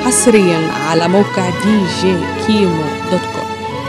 حصريا على موقع دي جي كيمو دوت كوم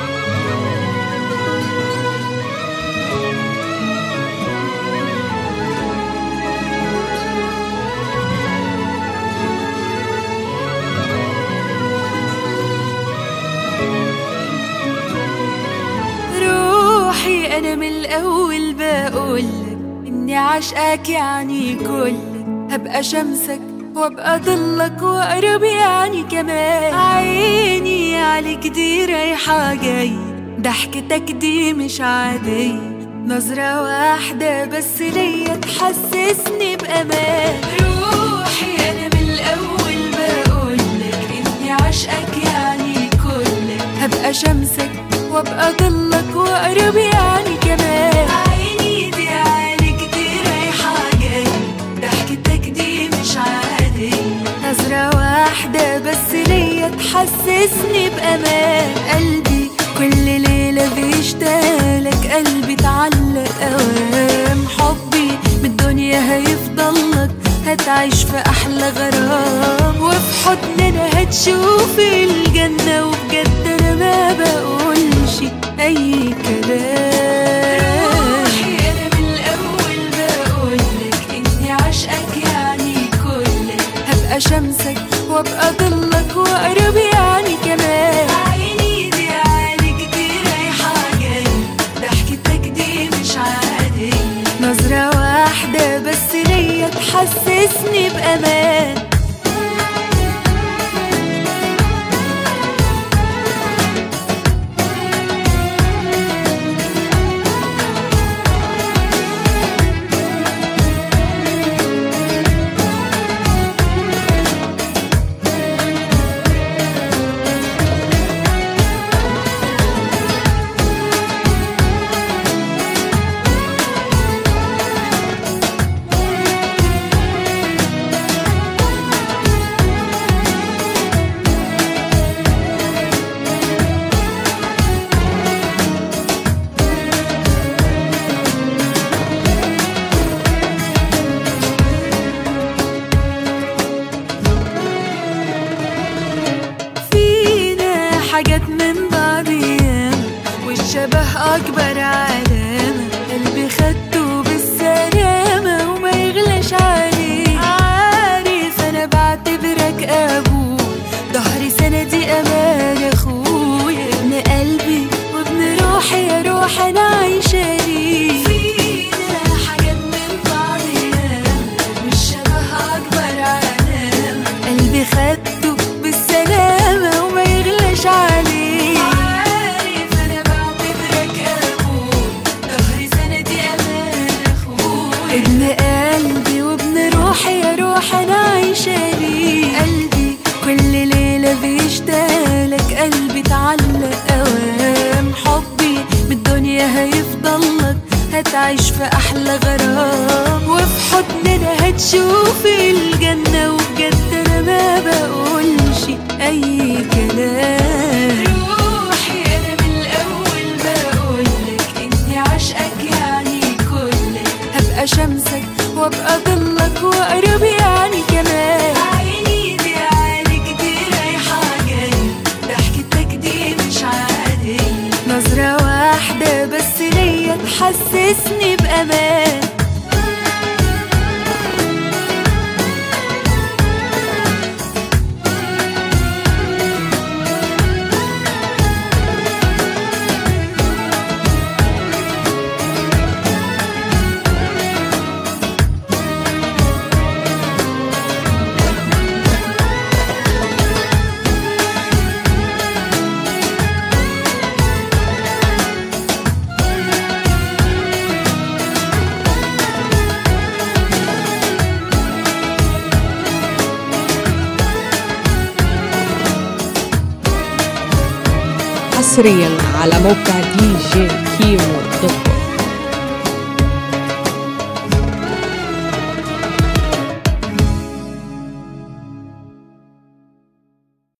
روحي انا من الاول بقولك اني عاشقاك يعني كلك هبقى شمسك وابقى ضلك واقرب يعني كمان عيني عليك دي رايحة جاية ضحكتك دي مش عادية نظرة واحدة بس ليا تحسسني بأمان روحي أنا من الأول بقولك إني عاشقاك يعني كلك هبقى شمسك وابقى ضلك واقرب يعني كمان عيني دي عليك دي رايحة جاية ضحكتك دي مش عادية نظرة واحدة بس ليا تحسسني بأمان قلبي كل ليلة بيشتاقلك قلبي اتعلق أوام حبي بالدنيا هيفضلك هتعيش في أحلى غرام وفي حضننا هتشوف الجنة وبجد أنا ما بقولش أي كلام روحي أنا من الأول بقولك إني عاشقاك يعني كلك هبقى شمسك وابقى ضلك واقرب يعني كمان عيني دي عليك دي رايحة جاية ضحكتك دي مش عادية نظرة واحدة بس ليا تحسسني بأمان فينا حاجات من بعض ياما والشبه أكبر علامة قلبي خدته بالسلامة وما يغلاش عليه عارف أنا بعتبرك أبوه ظهري سندي أمان أخويا ابن قلبي وابن روحي يا روح أنا عايشة ليه فينا حاجات من بعض ياما والشبه أكبر علامة قلبي خدته بالسلامة وما يغلاش عليه عارف أنا بعتبرك أبوه ظهري سندي أمان أخويا ابن قلبي وابن روحي يا روح أنا عايشة ليه قلبي كل ليلة بيشتاقلك قلبي اتعلق أوام حبي بالدنيا هيفضلك هتعيش في أحلى غرام وفي حضننا هتشوف الجنة وبجد أنا ما بقولش أي كلام روحي أنا من الأول بقولك إني عاشقاك يعني كلك هبقى شمسك وابقى ضلك واقرب يعني كمان عيني دي عليك دي رايحة جاية ضحكتك دي مش عادية نظرة واحدة بس ليا تحسسني بأمان حصريا على موقع دي جي كيمو دوت كوم